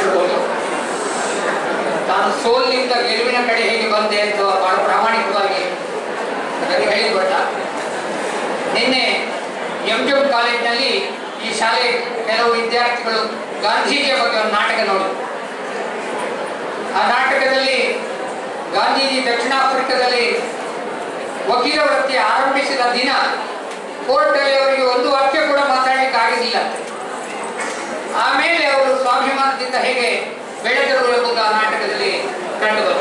ಹೇಳ್ಬೋದು ನಾನು ಸೋಲಿನಿಂದ ಗೆಲುವಿನ ಕಡೆ ಹೇಗೆ ಬಂದೆ ಅಂತ ಬಹಳ ಪ್ರಾಮಾಣಿಕವಾಗಿ ನನಗೆ ಹೇಳಿಕೊಟ್ಟ ನಿನ್ನೆ ಎಂ ಜಿ ಎಂ ಕಾಲೇಜಿನಲ್ಲಿ ಈ ಶಾಲೆ ಕೆಲವು ವಿದ್ಯಾರ್ಥಿಗಳು ಗಾಂಧೀಜಿಯ ಬಗ್ಗೆ ಒಂದು ನಾಟಕ ನೋಡಿ ಆ ನಾಟಕದಲ್ಲಿ ಗಾಂಧೀಜಿ ದಕ್ಷಿಣ ಆಫ್ರಿಕಾದಲ್ಲಿ ವಕೀಲ ವೃತ್ತಿ ಆರಂಭಿಸಿದ ದಿನ ಕೋರ್ಟಲ್ಲಿ ಅವರಿಗೆ ಒಂದು ವಾಕ್ಯ ಕೂಡ ಮಾತಾಡಲಿಕ್ಕೆ ಆಗಿರಲಿಲ್ಲ ಆಮೇಲೆ ಅವರು ಸ್ವಾಭಿಮಾನದಿಂದ ಹೇಗೆ ಬೆಳೆದರು ಎಂಬುದು ಆ ನಾಟಕದಲ್ಲಿ ಕಂಡುಬಂತು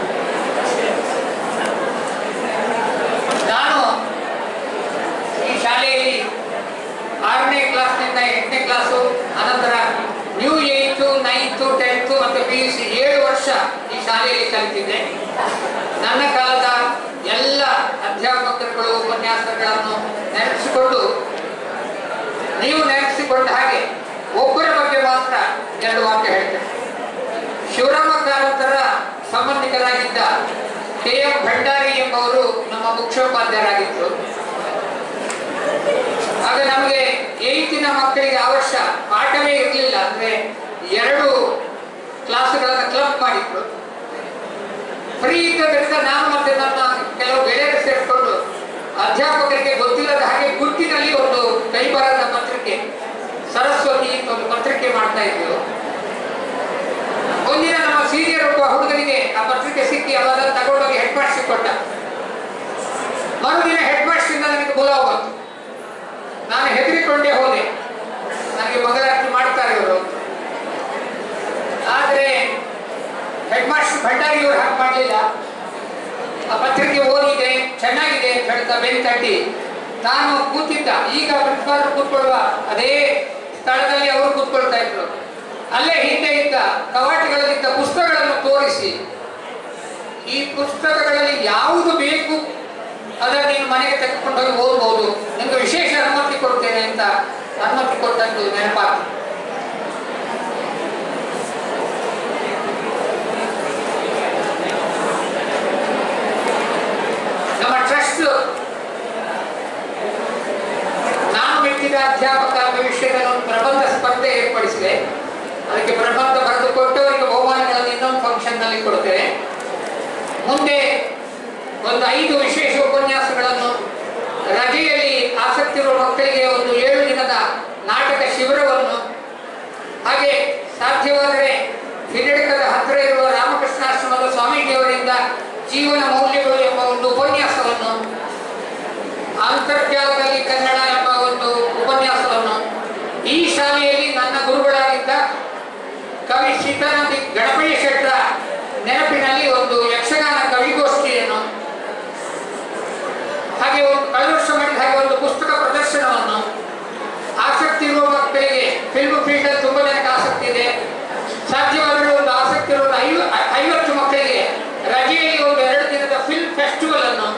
ನಾನು ಈ ಶಾಲೆಯಲ್ಲಿ ಆರನೇ ಕ್ಲಾಸ್ನಿಂದ ಎಂಟನೇ ಕ್ಲಾಸು ಅನಂತರ ನ್ಯೂ ಏಯ್ತು ನೈನ್ತು ಟೆಂತು ಮತ್ತು ಪಿ ಯು ಸಿ ಏಳು ವರ್ಷ ಈ ಶಾಲೆಯಲ್ಲಿ ಕಲಿತಿದ್ದೆ ನನ್ನ ಕಾಲದ ಎಲ್ಲ ಅಧ್ಯಾಪಕರುಗಳು ಉಪನ್ಯಾಸಗಳನ್ನು ನೆನಪಿಸಿಕೊಂಡು ನೀವು ನೆನಪಿಸಿಕೊಂಡ ಹಾಗೆ ಒಬ್ಬರ ಬಗ್ಗೆ ಮಾತ್ರ ಎರಡು ವಾಕ್ಯ ಹೇಳ್ತೇನೆ ಶಿವರಾಮ ಕಾರಂತರ ಸಂಬಂಧಿಕರಾಗಿದ್ದ ಕೆ ಎಂ ಭಂಡಾರಿ ಎಂಬವರು ನಮ್ಮ ಮುಖ್ಯೋಪಾಧ್ಯಾಯರಾಗಿದ್ದರು ಆಗ ನಮಗೆ ಏಯ್ತಿನ ಮಕ್ಕಳಿಗೆ ಆ ವರ್ಷ ಪಾಠವೇ ಇರಲಿಲ್ಲ ಅಂದ್ರೆ ಎರಡು ಕ್ಲಾಸ್ಗಳನ್ನ ಕ್ಲಬ್ ಮಾಡಿದ್ರು ಫ್ರೀ ಇದ್ದದರಿಂದ ನಾನು ಮತ್ತೆ ನನ್ನ ಕೆಲವು ಗೆಳೆಯರು ಸೇರಿಕೊಂಡು ಅಧ್ಯಾಪಕರಿಗೆ ಗೊತ್ತಿಲ್ಲದ ಹಾಗೆ ಗುರುತಿನಲ್ಲಿ ಒಂದು ಕೈಬರದ ಪತ್ರಿಕೆ ಸರಸ್ವತಿ ಅಂತ ಒಂದು ಪತ್ರಿಕೆ ಮಾಡ್ತಾ ಇದ್ರು ಒಂದಿನ ನಮ್ಮ ಸೀನಿಯರ್ ಒಬ್ಬ ಹುಡುಗನಿಗೆ ಆ ಪತ್ರಿಕೆ ಸಿಕ್ಕಿ ಅವಾಗ ತಗೊಂಡೋಗಿ ಹೆಡ್ ಮಾಸ್ಟರ್ ಕೊಟ್ಟ ಮರುದಿನ ಹೆಡ್ ಮಾಸ್ಟರಿಂದ ನನಗೆ ಬುಲಾವ್ ಬಂತು ನಾನು ಹೆದರಿಕೊಂಡೇ ಹೋದೆ ನನಗೆ ಮಂಗಳಾರತಿ ಮಾಡ್ತಾರೆ ಇವರು ಅಂತ. ಆದ್ರೆ ಹೆಡ್ ಮಾಸ್ಟರ್ ಭಂಡಾರಿ ಅವರು ಹಾಗೆ ಮಾಡಲಿಲ್ಲ ಆ ಪತ್ರಿಕೆ ಓದಿದೆ ಚೆನ್ನಾಗಿದೆ ಅಂತ ಹೇಳ್ತಾ ಬೆನ್ ತಟ್ಟಿ ನಾನು ಕೂತಿದ್ದ ಈಗ ಪ್ರಿನ್ಸಿಪಾಲ್ ಕೂತ್ಕೊಳ್ಳುವ ಅದೇ ಸ್ಥಳದಲ್ಲಿ ಅವರು ಕೂತ್ಕೊಳ್ತಾ ಇದ್ರು ಅಲ್ಲೇ ಹಿಂದೆ ಇದ್ದ ಕವಾಟಗಳಲ್ಲಿದ್ದ ಪುಸ್ತಕಗಳನ್ನು ತೋರಿಸಿ ಈ ಪುಸ್ತಕಗಳಲ್ಲಿ ಯಾವುದು ಬೇಕು ಅದನ್ನು ನೀನು ಮನೆಗೆ ತೆಗೆದುಕೊಂಡು ಹೋಗಿ ಓದ್ಬೋದು ನಿಮಗೆ ವಿಶೇಷ ಅನುಮತಿ ಕೊಡ್ತೇನೆ ಅಂತ ಅನುಮತಿ ಕೊಟ್ಟದ್ದು ನೆನಪಾಗ್ತದೆ ನಮ್ಮ ಟ್ರಸ್ಟ್ ನಾನು ಮೆಚ್ಚಿದ ಅಧ್ಯಾಪಕ ಅನ್ನೋ ವಿಷಯದಲ್ಲಿ ಒಂದು ಪ್ರಬಂಧ ಸ್ಪರ್ಧೆ ಏರ್ಪಡಿಸಿದೆ ಅದಕ್ಕೆ ಪ್ರಬಂಧ ಬರೆದು ಕೊಟ್ಟವರಿಗೆ ಬಹುಮಾನಗಳನ್ನು ಇನ್ನೊಂದು ಫಂಕ್ಷನ್ ನಲ್ಲಿ ಕೊಡ್ತೇನೆ ಮುಂದೆ ಒಂದು ಐದು ವಿಶೇಷ ಉಪನ್ಯಾಸಗಳನ್ನು ರಜೆಯಲ್ಲಿ ಆಸಕ್ತಿ ಇರುವ ಮಕ್ಕಳಿಗೆ ಒಂದು ಏಳು ದಿನದ ನಾಟಕ ಶಿಬಿರವನ್ನು ಹಾಗೆ ಸಾಧ್ಯವಾದರೆ ಹಿರಿಯಡಕದ ಹತ್ತಿರ ಇರುವ ರಾಮಕೃಷ್ಣಾಶ್ರಮದ ಸ್ವಾಮೀಜಿಯವರಿಂದ ಜೀವನ ಮೌಲ್ಯಗಳು ಎಂಬ ಒಂದು ಉಪನ್ಯಾಸವನ್ನು ಅಂತರ್ಜಾಲದಲ್ಲಿ ಕನ್ನಡ ಎಂಬ ಒಂದು ಉಪನ್ಯಾಸವನ್ನು ಈ ಶಾಲೆಯಲ್ಲಿ ನನ್ನ ಗುರುಗಳಾಗಿದ್ದ ಕವಿ ಸಿದ್ದನಂದಿ ಗಣಪಯ್ಯ ಶೆಟ್ಟರ ನೆನಪಿನಲ್ಲಿ ಒಂದು ಯಕ್ಷಗಾನ ಕವಿಗೋಷ್ಠಿಯನ್ನು ಹಾಗೆ ಒಂದು ಕಳೆದ ವರ್ಷ ಮಾಡಿದ ಹಾಗೆ ಒಂದು ಪುಸ್ತಕ ಪ್ರದರ್ಶನವನ್ನು ಆಸಕ್ತಿ ಇರುವ ಮಕ್ಕಳಿಗೆ ಫಿಲ್ಮ್ ಫೀಲ್ಡ್ ಅಲ್ಲಿ ತುಂಬಾ ಜನಕ್ಕೆ ಆಸಕ್ತಿ ಇದೆ ಸಾಧ್ಯವಾದರೆ ಒಂದು ಆಸಕ್ತಿ ಇರುವ ಐವ ಐವತ್ತು ಮಕ್ಕಳಿಗೆ ರಜೆಯಲ್ಲಿ ಒಂದು ಎರಡು ದಿನದ ಫಿಲ್ಮ್ ಫೆಸ್ಟಿವಲ್ ಅನ್ನು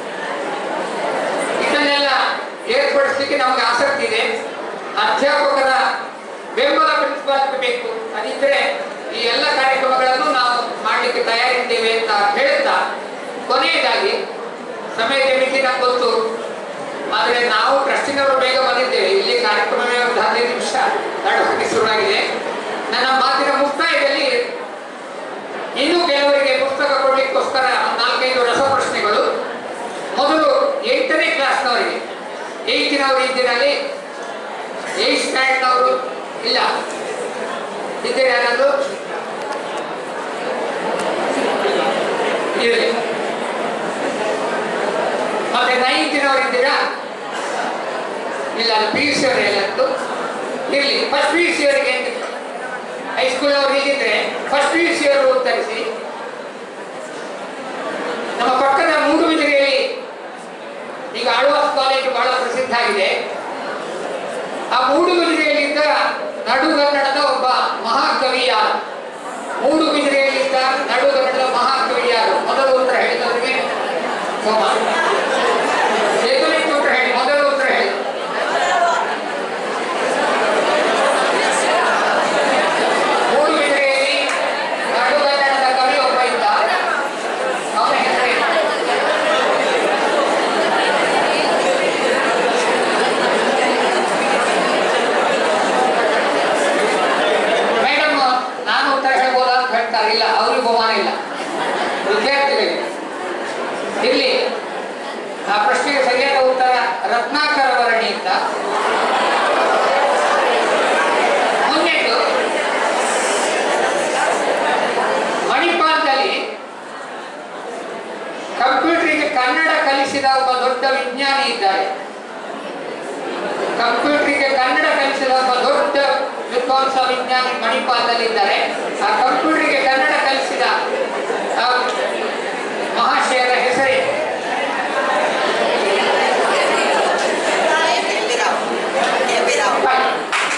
ಇದನ್ನೆಲ್ಲ ಏರ್ಪಡಿಸಲಿಕ್ಕೆ ನಮಗೆ ಆಸಕ್ತಿ ಇದೆ ಅಧ್ಯಾಪಕರ ಬೆಂಬಲ ಪ್ರಿನ್ಸಿಪಾಲ್ಗೆ ಬೇಕು ಅದಿದ್ರೆ ಈ ಎಲ್ಲ ಕಾರ್ಯಕ್ರಮಗಳನ್ನು ನಾವು ಮಾಡಲಿಕ್ಕೆ ತಯಾರಿದ್ದೇವೆ ಅಂತ ಹೇಳ್ತಾ ಕೊನೆಯದಾಗಿ ಸಮಯದ ಮಿತಿ ನಮ್ಗೆ ಗೊತ್ತು ಆದರೆ ನಾವು ಟ್ರಸ್ಟಿನವರು ಬೇಗ ಬಂದಿದ್ದೇವೆ ಇಲ್ಲಿ ಕಾರ್ಯಕ್ರಮವೇ ಒಂದು ಹದಿನೈದು ನಿಮಿಷ ನಡುವಾಗಿ ಶುರುವಾಗಿದೆ ನನ್ನ ಮಾತಿನ ಮುಕ್ತಾಯದಲ್ಲಿ ಇನ್ನೂ ಕೆಲವರಿಗೆ ಪುಸ್ತಕ ಕೊಡ್ಲಿಕ್ಕೋಸ್ಕರ ಒಂದು ನಾಲ್ಕೈದು ರಸಪ್ರಶ್ನೆಗಳು ಮೊದಲು ಎಂಟನೇ ಕ್ಲಾಸ್ನವರಿಗೆ ಏಯ್ತಿನವರು ಇದ್ದೀರಲ್ಲಿ ಏಯ್ಟ್ ಸ್ಟ್ಯಾಂಡ್ನವರು ಇಲ್ಲ ಇದ್ದೀರಿ ಯಾರಾದ್ರು ಇರಲಿ ಮತ್ತೆ ನೈನ್ತಿನವರು ಇದ್ದೀರಾ ಇಲ್ಲ ಪಿ ಯು ಸಿ ಅವರು ಎಲ್ಲದ್ದು ಇರಲಿ ಫಸ್ಟ್ ಪಿ ಯು ಸಿ ಅವರಿಗೆ ಹೈಸ್ಕೂಲ್ ಅವ್ರು ಇಲ್ಲಿದ್ರೆ ಫಸ್ಟ್ ಪಿ ಯು ಸಿ ಅವರು ಉತ್ತರಿಸಿ ನಮ್ಮ ಪಕ್ಕದ ಮೂಡುಬಿದಿರೆಯಲ್ಲಿ ಈಗ ಆಳ್ವಾಸ್ ಕಾಲೇಜು ಬಹಳ ಪ್ರಸಿದ್ಧ ಆಗಿದೆ ಆ ಮೂಡುಬಿದಿರೆಯಲ್ಲಿದ್ದ ನಡುಗನ್ನಡದ ಒಬ್ಬ ಮಹಾಕವಿ ಯಾರು ಮೂಡುಬಿದಿರೆಯಲ್ಲಿದ್ದ ನಡುಗನ್ನಡದ ಮಹಾಕವಿ ಯಾರು ಮೊದಲು ಉತ್ತರ ಹೇಳಿದವರಿಗೆ ಸೋಮ ಎದುರಿಟ್ಟು ಉತ್ತರ ಹೇಳಿ ಮೊದಲು ಉತ್ತರ ಹೇಳಿ ಮೂಡುಬಿದಿರೆಯಲ್ಲಿ ನಡುಗನ್ನಡದ ಕವಿ ಒಬ್ಬ ಇದ್ದ ಅವನ ಹೆಸರೇನು ಮೇಡಮ್ ರತ್ನಾಕರ ವರ್ಣಿ ಅಂತ ಮುಂದೆದು ಮಣಿಪಾಲದಲ್ಲಿ ಕಂಪ್ಯೂಟರ್ಗೆ ಕನ್ನಡ ಕಲಿಸಿದ ಒಬ್ಬ ದೊಡ್ಡ ವಿಜ್ಞಾನಿ ಇದ್ದಾರೆ ಕಂಪ್ಯೂಟರ್ಗೆ ಕನ್ನಡ ಕಲಿಸಿದ ಒಬ್ಬ ದೊಡ್ಡ ವಿದ್ವಾಂಸ ವಿಜ್ಞಾನಿ ಮಣಿಪಾಲದಲ್ಲಿ ಇದ್ದಾರೆ ಆ ಕಂಪ್ಯೂಟರ್ಗೆ ಕನ್ನಡ ಕಲಿಸಿದ ಆ ಮಹಾಶಯರ ಹೆಸರೇ ಬಾಯ್.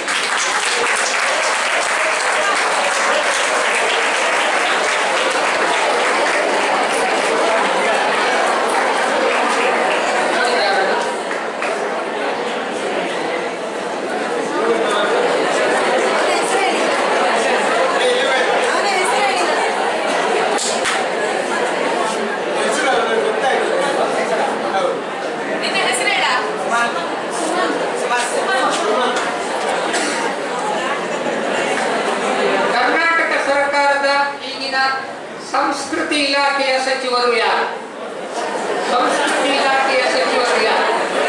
ನೋಡಿದ್ರಾ ಯಾರಾದ್ರು? ನಿನ್ನ ಹೆಸರೇಡ ಕರ್ನಾಟಕ ಸರ್ಕಾರದ ಈಗಿನ ಸಂಸ್ಕೃತಿ ಇಲಾಖೆಯ ಸಚಿವರು ಯಾರು ಸಂಸ್ಕೃತಿ ಇಲಾಖೆಯ ಸಚಿವರು ಯಾರು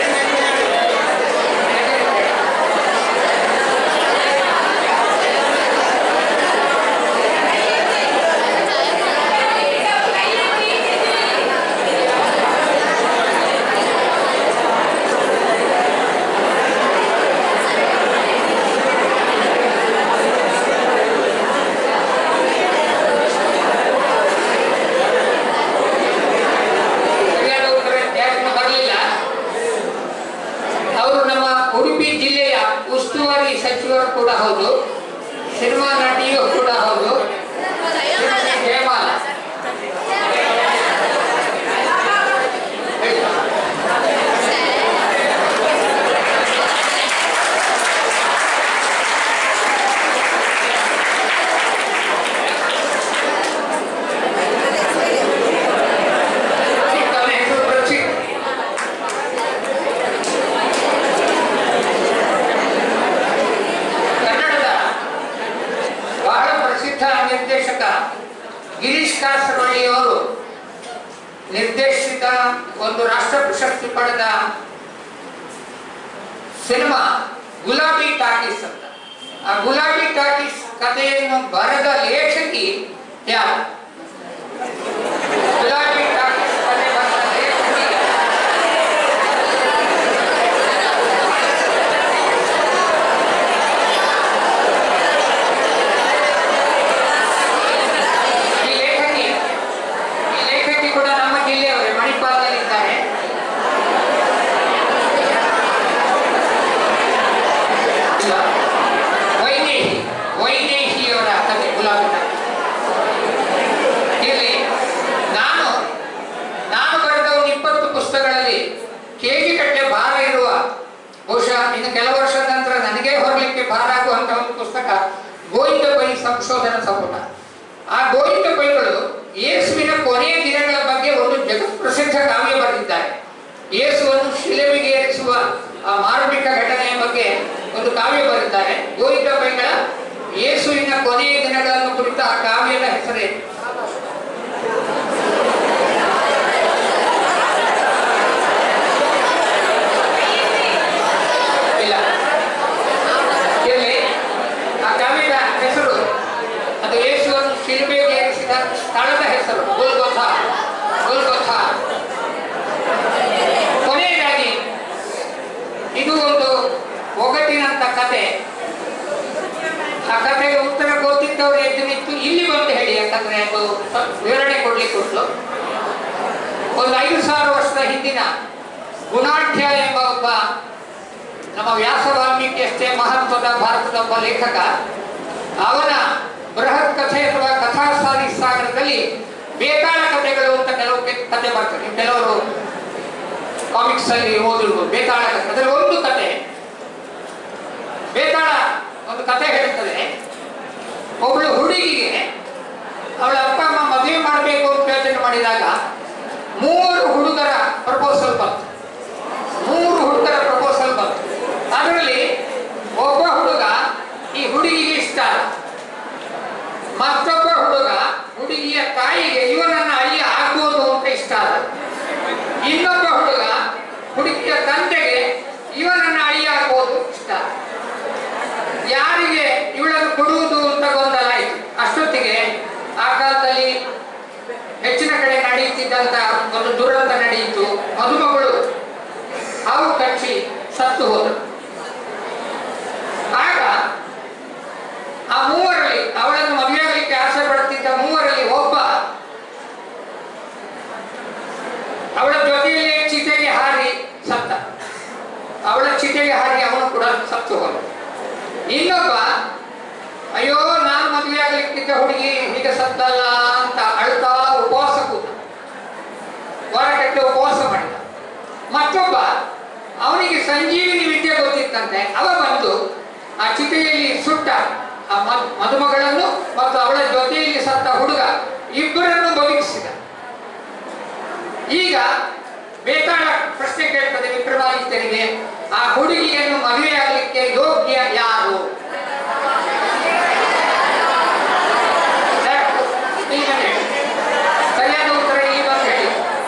ಸರಿಯಾದ ಉತ್ತರ ಯಾರಿಗೂ ಬರಲಿಲ್ಲ ಅವರು ನಮ್ಮ ಉಡುಪಿ ಜಿಲ್ಲೆಯ ಉಸ್ತುವಾರಿ ಸಚಿವರು ಕೂಡ ಹೌದು ಸಿನಿಮಾ ನಟಿಯೂ ಕೂಡ ಹೌದು ಶ್ರೀಮತಿ ಜಯಮಾಲ ಹೇಳಿ. ತನ್ನ ಹೆಸರು ರಕ್ಷಿತ್ ಕನ್ನಡದ ಬಹಳ ಪ್ರಸಿದ್ಧ ನಿರ್ದೇಶಕ ಗಿರೀಶ್ ಕಾಸರವಳ್ಳಿಯವರು ನಿರ್ದೇಶಿತ ಒಂದು ರಾಷ್ಟ್ರ ಪ್ರಶಸ್ತಿ ಪಡೆದ ಸಿನಿಮಾ ಗುಲಾಬಿ ಟಾಕೀಸ್ ಅಂತ ಆ ಗುಲಾಬಿ ಟಾಕೀಸ್ ಕಥೆಯನ್ನು ಬರೆದ ಲೇಖಕಿ ಯಾರು ಗುಲಾಬಿ ಟಾಕೀಸ್ ಕಥೆ ಬರೆದ ಲೇಖಕಿ ಯಾರು? ಈ ಲೇಖಕಿ ಈ ಲೇಖಕಿ ಕೂಡ ನಮ್ಮ ಜಿಲ್ಲೆಯವರೇ ಮಣಿಪಾಲದಲ್ಲಿದ್ದಾರೆ ಇಲ್ಲ ವೈದೇಹಿ ವೈದೇಹಿಯವರ ಕಥೆ ಗುಲಾಬಿ ಇಲ್ಲಿ ನಾನು ನಾನು ಬರೆದ ಒಂದು ಇಪ್ಪತ್ತು ಪುಸ್ತಕಗಳಲ್ಲಿ ಕೆಜಿ ಕಟ್ಟೆ ಭಾರ ಇರುವ ಬಹುಶಃ ಇನ್ನು ಕೆಲವು ವರ್ಷದ ನಂತರ ನನಗೆ ಹೊರಲಿಕ್ಕೆ ಭಾರ ಆಗುವಂತ ಒಂದು ಪುಸ್ತಕ ಗೋವಿಂದ ಪೈ ಸಂಶೋಧನಾ ಸಂಪುಟ ಆ ಗೋವಿಂದ ಪೈಗಳು ಯೇಸುವಿನ ಕೊನೆಯ ದಿನಗಳ ಬಗ್ಗೆ ಒಂದು ಜಗತ್ ಪ್ರಸಿದ್ಧ ಕಾವ್ಯ ಬರೆದಿದ್ದಾರೆ ಯೇಸುವನ್ನು ಶಿಲೆವಿಗೆ ಏರಿಸುವ ಆ ಮಾರ್ಮಿಕ ಘಟನೆಯ ಬಗ್ಗೆ ಒಂದು ಕಾವ್ಯ ಬರೆದಿದ್ದಾರೆ ಗೋವಿಂದ ಪೈಗಳ ಯೇಸುವಿನ ಕೊನೆಯ ದಿನಗಳನ್ನು ಕುರಿತ ಆ ಕಾವ್ಯದ ಹೆಸರೇ ಇಲ್ಲ ಇಲ್ಲಿ ಆ ಕಾವ್ಯದ ಹೆಸರು ಅದು ಯೇಸುವನ್ನು ಶಿಲ್ಬೆಗೆ ಏರಿಸಿದ ಸ್ಥಳದ ಹೆಸರು ಗುಲ್ಗೊಥ ಗುಲ್ಗೊಥ ಕೊನೆಯದಾಗಿ ಇದು ಒಂದು ಒಗಟಿನಂತ ಕತೆ ಆ ಕಥೆಗೆ ಉತ್ತರ ಗೊತ್ತಿದ್ದವರು ಎದ್ದು ನಿಂತು ಇಲ್ಲಿ ಬಂದು ಹೇಳಿ ಯಾಕಂದ್ರೆ ಅದು ಸ್ವಲ್ಪ ವಿವರಣೆ ಕೊಡ್ಲಿಕ್ಕೆ ಉಂಟು ಒಂದು ಐದು ಸಾವಿರ ವರ್ಷದ ಹಿಂದಿನ ಗುಣಾಢ್ಯ ಎಂಬ ಒಬ್ಬ ನಮ್ಮ ವ್ಯಾಸ ವಾಲ್ಮೀಕಿಯಷ್ಟೇ ಮಹತ್ವದ ಭಾರತದ ಒಬ್ಬ ಲೇಖಕ ಅವನ ಬೃಹತ್ ಕಥೆ ಅಥವಾ ಕಥಾಸಾರಿ ಸಾಗರದಲ್ಲಿ ಬೇತಾಳ ಕಥೆಗಳು ಅಂತ ಕೆಲವು ಕೆ- ಕಥೆ ಬರ್ತದೆ ಕೆಲವರು ಕಾಮಿಕ್ಸ್ ಅಲ್ಲಿ ಓದಿರ್ಬೋದು ಬೇತಾಳ ಕಥೆ ಅದರಲ್ಲಿ ಒಂದು ಕತೆ ಬೇತಾಳ ಒಂದು ಕತೆ ಹೇಳ್ತದೆ ಒಬ್ಬಳು ಹುಡುಗಿಗೆ ಅವಳ ಅಪ್ಪ ಅಮ್ಮ ಮದುವೆ ಮಾಡಬೇಕು ಅಂತ ಯೋಚನೆ ಮಾಡಿದಾಗ ಮೂರು ಹುಡುಗರ ಪ್ರಪೋಸಲ್ ಬಂತು ಮೂರು ಹುಡುಗರ ಪ್ರಪೋಸಲ್ ಬಂತು ಅದರಲ್ಲಿ ಒಬ್ಬ ಹುಡುಗ ಈ ಹುಡುಗಿಗೆ ಇಷ್ಟ ಅಲ್ಲ ಮತ್ತೊಬ್ಬ ಹುಡುಗ ಹುಡುಗಿಯ ತಾಯಿಗೆ ಇವನನ್ನ ಅಳಿಯ ಆಗ್ಬೋದು ಅಂತ ಇಷ್ಟ ಅಲ್ಲ ಇನ್ನೊಬ್ಬ ಹುಡುಗ ಹುಡುಗಿಯ ತಂದೆಗೆ ಯಾರಿಗೆ ಇವಳನ್ನು ಕೊಡುವುದು ಅಂತ ಗೊಂದಲ ಆಯಿತು ಅಷ್ಟೊತ್ತಿಗೆ ಆ ಕಾಲದಲ್ಲಿ ಹೆಚ್ಚಿನ ಕಡೆ ನಡೆಯುತ್ತಿದ್ದಂತ ಒಂದು ದುರಂತ ನಡೆಯಿತು ಮದುಮಗಳು ಹಾವು ಕಚ್ಚಿ ಸತ್ತು ಹೋದರು ಆಗ ಆ ಮೂವರಲ್ಲಿ ಅವಳನ್ನು ಮದುವೆಯಾಗಲಿಕ್ಕೆ ಆಸೆ ಪಡುತ್ತಿದ್ದ ಮೂವರಲ್ಲಿ ಒಬ್ಬ ಅವಳ ಜೊತೆಯಲ್ಲಿ ಚಿತೆಗೆ ಹಾರಿ ಸತ್ತ ಅವಳ ಚಿತೆಗೆ ಹಾರಿ ಅವನು ಕೂಡ ಸತ್ತು ಹೋದ ಇನ್ನೊಬ್ಬ ಅಯ್ಯೋ ನಾನು ಮದುವೆ ಆಗ್ಲಿಕ್ಕಿದ್ದ ಹುಡುಗಿ ಹೀಗೆ ಸತ್ತಲ್ಲ ಅಂತ ಅಳ್ತಾ ಉಪವಾಸ ಕೂತ ಹೊರಗಟ್ಟೆ ಉಪವಾಸ ಮಾಡಿದ ಮತ್ತೊಬ್ಬ ಅವನಿಗೆ ಸಂಜೀವಿನಿ ವಿದ್ಯೆ ಗೊತ್ತಿತ್ತಂತೆ ಅವ ಬಂದು ಆ ಚಿತೆಯಲ್ಲಿ ಸುಟ್ಟ ಆ ಮದ್- ಮದುಮಗಳನ್ನು ಮತ್ತು ಅವಳ ಜೊತೆಯಲ್ಲಿ ಸತ್ತ ಹುಡುಗ ಇಬ್ಬರನ್ನು ಬದುಕಿಸಿದ ಈಗ ಬೇಕಾದ ಪ್ರಶ್ನೆ ಕೇಳ್ತದೆ ವಿಕ್ರಮಾದಿತ್ಯರಿಗೆ ಆ ಹುಡುಗಿಯನ್ನು ಮದುವೆಯಾಗಲಿಕ್ಕೆ ಯೋಗ್ಯ ಯಾರು ಸರ್, ಇಲ್ಲಿ ಬನ್ನಿ. ಸರಿಯಾದ ಉತ್ತರ ಇಲ್ಲಿ ಬಂದು ಹೇಳಿ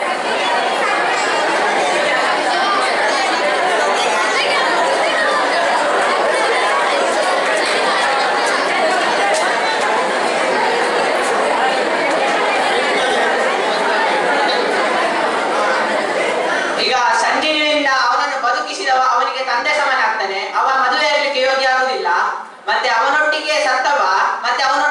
ಈಗ ಸಂಜೀವಿನಿಂದ ಅವನನ್ನು ಬದುಕಿಸಿದವ ಅವನಿಗೆ ತಂದೆ ಸಮಾನ ಆಗ್ತಾನೆ ಅವ ಮದುವೆ ಆಗಲಿಕ್ಕೆ ಯೋಗ್ಯ ಆಗುದಿಲ್ಲ ಮತ್ತೆ ಅವನೊಟ್ಟಿಗೆ ಸತ್ತವ ಮತ್ತೆ ಅವನ